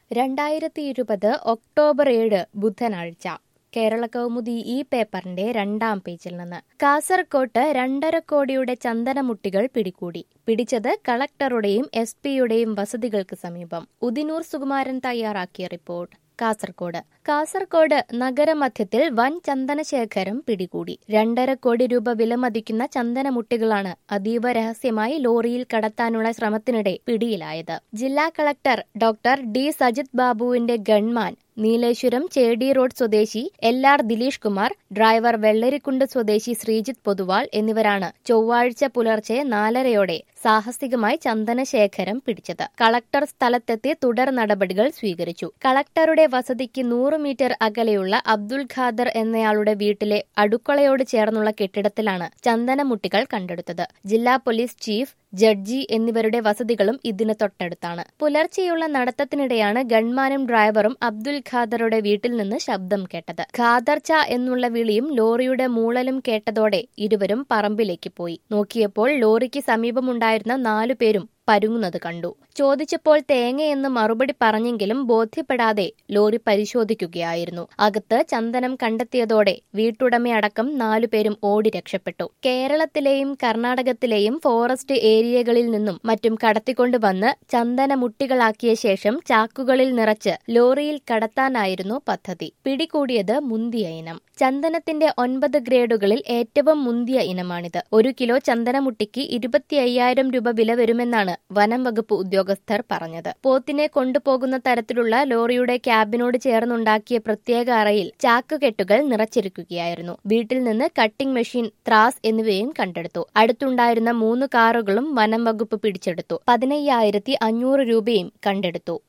രണ്ടായിരത്തി ഇരുപത് ഒക്ടോബർ ഏഴ് ബുധനാഴ്ച കേരള കൗമുദി ഈ പേപ്പറിന്റെ രണ്ടാം പേജിൽ നിന്ന് കാസർകോട്ട് രണ്ടര കോടിയുടെ ചന്ദനമുട്ടികൾ പിടികൂടി പിടിച്ചത് കളക്ടറുടെയും എസ് പിയുടെയും വസതികൾക്ക് സമീപം ഉദിനൂർ സുകുമാരൻ തയ്യാറാക്കിയ റിപ്പോർട്ട് കാസർകോട് കാസർകോട് നഗരമധ്യത്തിൽ വൻ ചന്ദനശേഖരം പിടികൂടി രണ്ടര കോടി രൂപ വിലമതിക്കുന്ന ചന്ദനമുട്ടികളാണ് അതീവ രഹസ്യമായി ലോറിയിൽ കടത്താനുള്ള ശ്രമത്തിനിടെ പിടിയിലായത് ജില്ലാ കളക്ടർ ഡോക്ടർ ഡി സജിത് ബാബുവിന്റെ ഗൺമാൻ നീലേശ്വരം ചേടി റോഡ് സ്വദേശി L R Dileesh Kumar driver Vellarikundu സ്വദേശി ശ്രീജിത്ത് പൊതുവാൾ എന്നിവരാണ് ചൊവ്വാഴ്ച പുലർച്ചെ നാലരയോടെ സാഹസികമായി ചന്ദനശേഖരം പിടിച്ചത് കളക്ടർ സ്ഥലത്തെത്തി തുടർ നടപടികൾ സ്വീകരിച്ചു കളക്ടറുടെ വസതിക്ക് നൂറ് മീറ്റർ അകലെയുള്ള അബ്ദുൽ ഖാദർ എന്നയാളുടെ വീട്ടിലെ അടുക്കളയോട് ചേർന്നുള്ള കെട്ടിടത്തിലാണ് ചന്ദനമുട്ടികൾ കണ്ടെടുത്തത് ജില്ലാ പോലീസ് ചീഫ് ജഡ്ജി എന്നിവരുടെ വസതികളും ഇതിന് തൊട്ടടുത്താണ് പുലർച്ചെയുള്ള നടത്തത്തിനിടെയാണ് ഗൺമാനും ഡ്രൈവറും അബ്ദുൽ ഖാദറുടെ വീട്ടിൽ നിന്ന് ശബ്ദം കേട്ടത് ഖാദർച്ച എന്നുള്ള വിളിയും ലോറിയുടെ മൂളലും കേട്ടതോടെ ഇരുവരും പറമ്പിലേക്ക് പോയി നോക്കിയപ്പോൾ ലോറിക്ക് സമീപമുണ്ടായിരുന്ന നാലുപേരും പരുങ്ങുന്നത് കണ്ടു ചോദിച്ചപ്പോൾ തേങ്ങയെന്ന് മറുപടി പറഞ്ഞെങ്കിലും ബോധ്യപ്പെടാതെ ലോറി പരിശോധിക്കുകയായിരുന്നു അകത്ത് ചന്ദനം കണ്ടെത്തിയതോടെ വീട്ടുടമയടക്കം നാലുപേരും ഓടി രക്ഷപ്പെട്ടു കേരളത്തിലെയും കർണാടകത്തിലെയും ഫോറസ്റ്റ് ഏരിയകളിൽ നിന്നും മറ്റും കടത്തിക്കൊണ്ടുവന്ന് ചന്ദനമുട്ടികളാക്കിയ ശേഷം ചാക്കുകളിൽ നിറച്ച് ലോറിയിൽ കടത്താനായിരുന്നു പദ്ധതി പിടികൂടിയത് മുന്തിയ ഇനം ചന്ദനത്തിന്റെ ഒൻപത് ഗ്രേഡുകളിൽ ഏറ്റവും മുന്തിയ ഇനമാണിത് ഒരു കിലോ ചന്ദനമുട്ടിക്ക് ഇരുപത്തി അയ്യായിരം രൂപ വില വരുമെന്നാണ് വനം വകുപ്പ് ഉദ്യോഗസ്ഥർ പറഞ്ഞത് പോത്തിനെ കൊണ്ടുപോകുന്ന തരത്തിലുള്ള ലോറിയുടെ ക്യാബിനോട് ചേർന്നുണ്ടാക്കിയ പ്രത്യേക അറയിൽ ചാക്കുകെട്ടുകൾ നിറച്ചിരിക്കുകയായിരുന്നു വീട്ടിൽ നിന്ന് കട്ടിംഗ് മെഷീൻ ത്രാസ് എന്നിവയും കണ്ടെടുത്തു അടുത്തുണ്ടായിരുന്ന മൂന്ന് കാറുകളും വനം വകുപ്പ് പിടിച്ചെടുത്തു പതിനയ്യായിരത്തി അഞ്ഞൂറ് രൂപയും കണ്ടെടുത്തു